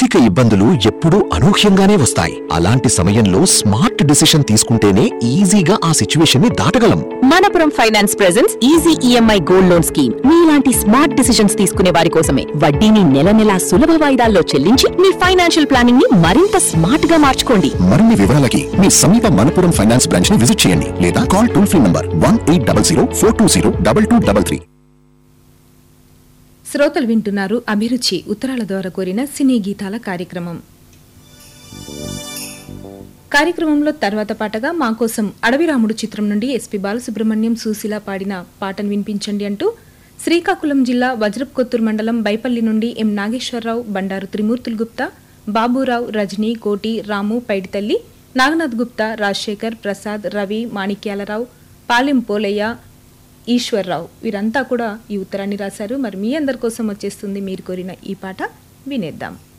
ఆర్థిక ఇబ్బందులు ఎప్పుడూ అనూహ్యంగానే వస్తాయి అలాంటి సమయంలో స్మార్ట్ డిసిషన్ తీసుకుంటేనే ఈజీగా ఆ సిచ్యువేషన్ ని దాటగలం Manappuram finance presents easy EMI gold loan scheme మీలాంటి స్మార్ట్ డిసిషన్స్ తీసుకునే వారి కోసమే వడ్డీని నెల నెలా సులభ వాయిదాల్లో చెల్లించి మీ ఫైనాన్షియల్ ప్లానింగ్ ని మరింత స్మార్ట్ గా మార్చుకోండి మరిన్ని వివరాలకి మీ సమీప మనపురం ఫైనాన్స్ బ్రాంచ్ ని విజిట్ చేయండి లేదా call toll free number one eight double zero four two zero double two double three శ్రోతలు వింటున్నారు అభిరుచి ఉత్తరాల ద్వారా కోరిన సినీ గీతాల కార్యక్రమం కార్యక్రమంలో తర్వాత పాటగా మా కోసం అడవిరాముడు చిత్రం నుండి ఎస్పి బాలసుబ్రహ్మణ్యం సుశీల పాడిన పాటను వినిపించండి అంటూ శ్రీకాకుళం జిల్లా వజ్రప్కొత్తూరు మండలం బైపల్లి నుండి ఎం నాగేశ్వరరావు బండారు త్రిమూర్తులు గుప్తా బాబురావు రజనీ కోటి రాము పైడితల్లి నాగనాథ్ గుప్తా రాజశేఖర్ ప్రసాద్ రవి మాణిక్యాలరావు పాలెం పోలయ్య ఈశ్వర్రావు వీరంతా కూడా ఈ ఉత్తరాన్ని రాశారు మరి మీ అందరి కోసం వచ్చేస్తుంది మీరు కోరిన ఈ పాట వినేద్దాం